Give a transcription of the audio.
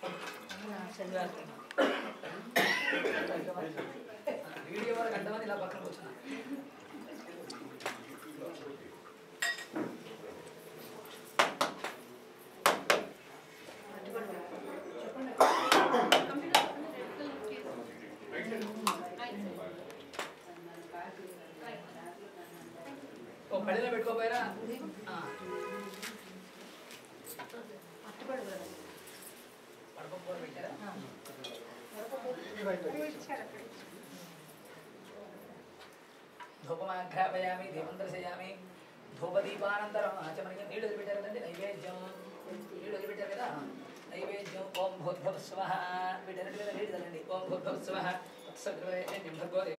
Video వరకు అంతమంది ఇలా పక్కన కూర్చున్నా ఓ పళ్ళెలో పెట్టుకోపోయారా ఆ. పడుకోకపోరు పెట్టారా ధూపమాఘ్రాపయామి దీపం దర్శయామి ధూపదీపానంతరం ఆచమనకి నీళ్ళు వదిలిపెట్టారు కదండి నైవేద్యం నీళ్ళు వదిలిపెట్టారు కదా నైవేద్యం ఓం భూర్భవ స్వహ పెట్టినట్టు కదా నీళ్ళు తల్లండి ఓం భూర్భవ స్వహ తత్సవితుర్వరేణ్యం భర్గో